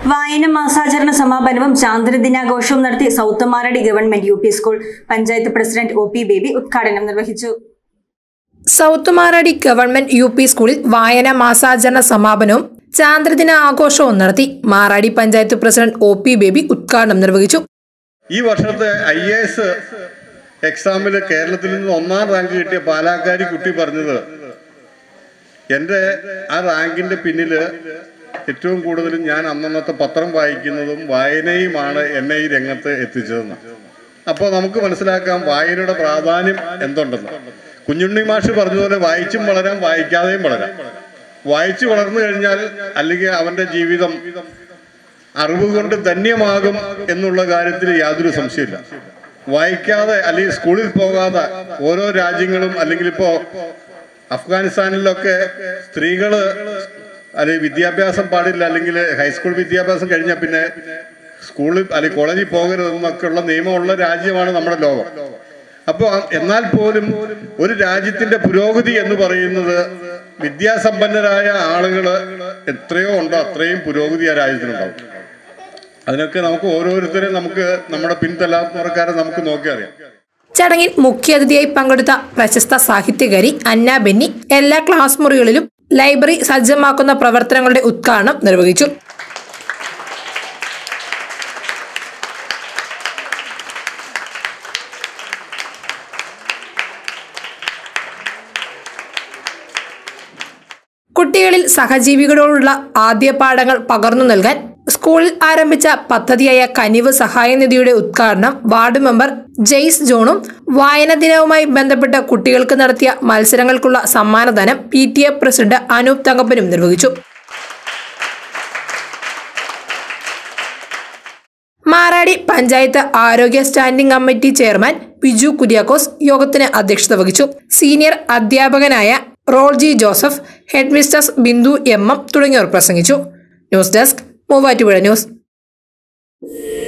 വായന മാസാചരണ സമാപനവും ചാന്ദ്രദിനാഘോഷവും നടത്തി south Maradi government U P school panchayat president O P Baby ഉദ്ഘാടനം നിർവഹിച്ചു south Maradi government U P സ്കൂളിൽ വായന മാസാചരണ സമാപനവും ചാന്ദ്രദിന ആഘോഷവും നടത്തി Maradi panchayat president O P Baby ഉദ്ഘാടനം നിർവഹിച്ചു ഈ വർഷത്തെ ഐ എ എസ് എക്സാമിൽ കേരളത്തിൽ നിന്ന് ഒന്നാം റാങ്ക് കിട്ടിയ പാലാക്കാരി കുട്ടി പറഞ്ഞത് എൻ്റെ ആ റാങ്കിന്റെ പിന്നിൽ ഏറ്റവും കൂടുതലും ഞാൻ അന്നന്നത്തെ പത്രം വായിക്കുന്നതും വായനയുമാണ് എന്നെ ഈ രംഗത്ത് എത്തിച്ചതെന്ന് അപ്പോൾ നമുക്ക് മനസ്സിലാക്കാം വായനയുടെ പ്രാധാന്യം എന്തുണ്ടെന്ന് കുഞ്ഞുണ്ണി മാഷ് പറഞ്ഞതുപോലെ വായിച്ചും വളരാം വായിക്കാതെയും വളരാം വായിച്ചു വളർന്നു കഴിഞ്ഞാൽ അല്ലെങ്കിൽ അവന്റെ ജീവിതം അറിവ് കൊണ്ട് ധന്യമാകും എന്നുള്ള കാര്യത്തിൽ യാതൊരു സംശയമില്ല വായിക്കാതെ അല്ലെങ്കിൽ സ്കൂളിൽ പോകാതെ ഓരോ രാജ്യങ്ങളും അല്ലെങ്കിൽ ഇപ്പോ അഫ്ഗാനിസ്ഥാനിലൊക്കെ സ്ത്രീകള് അല്ലെങ്കിൽ വിദ്യാഭ്യാസം പാടില്ല അല്ലെങ്കിൽ ഹൈസ്കൂൾ വിദ്യാഭ്യാസം കഴിഞ്ഞാൽ പിന്നെ സ്കൂളിൽ അല്ലെങ്കിൽ കോളേജിൽ പോകരുതെന്നൊക്കെയുള്ള നിയമമുള്ള രാജ്യമാണ് നമ്മുടെ ലോകം അപ്പോൾ എന്നാൽ പോലും ഒരു രാജ്യത്തിന്റെ പുരോഗതി എന്ന് പറയുന്നത് വിദ്യാസമ്പന്നരായ ആളുകൾ എത്രയോ ഉണ്ടോ അത്രയും പുരോഗതി ആ രാജ്യത്തിനുണ്ടാവും അതിനൊക്കെ നമുക്ക് ഓരോരുത്തരെയും നമുക്ക് നമ്മുടെ പിൻതലമുറക്കാരെ നമുക്ക് നോക്കി അറിയാം ചടങ്ങിൽ മുഖ്യാതിഥിയായി പങ്കെടുത്ത പ്രശസ്ത സാഹിത്യകാരി അന്ന ബെന്നി എല്ലാ ക്ലാസ് മുറികളിലും ലൈബ്രറി സജ്ജമാക്കുന്ന പ്രവർത്തനങ്ങളുടെ ഉദ്ഘാടനം നിർവഹിച്ചു കുട്ടികളിൽ സഹജീവികളോടുള്ള ആദ്യ പാഠങ്ങൾ പകർന്നു നൽകാൻ സ്കൂളിൽ ആരംഭിച്ച പദ്ധതിയായ കനിവ് സഹായനിധിയുടെ ഉദ്ഘാടനം വാർഡ് മെമ്പർ ജെയ്സ് ജോണും വായന ദിനവുമായി ബന്ധപ്പെട്ട് കുട്ടികൾക്ക് നടത്തിയ മത്സരങ്ങൾക്കുള്ള സമ്മാനദാനം P T A president Anoop തങ്കപ്പനും നിർവഹിച്ചു മാറാടി പഞ്ചായത്ത് ആരോഗ്യ standing committee chairman Biju Kuriakose യോഗത്തിന് അധ്യക്ഷത വഹിച്ചു സീനിയർ അധ്യാപകനായ Rolji Joseph head mistress Bindu M M തുടങ്ങിയവർ പ്രസംഗിച്ചു ന്യൂസ് ഡെസ്ക് മൂവാറ്റുപുഴ ന്യൂസ്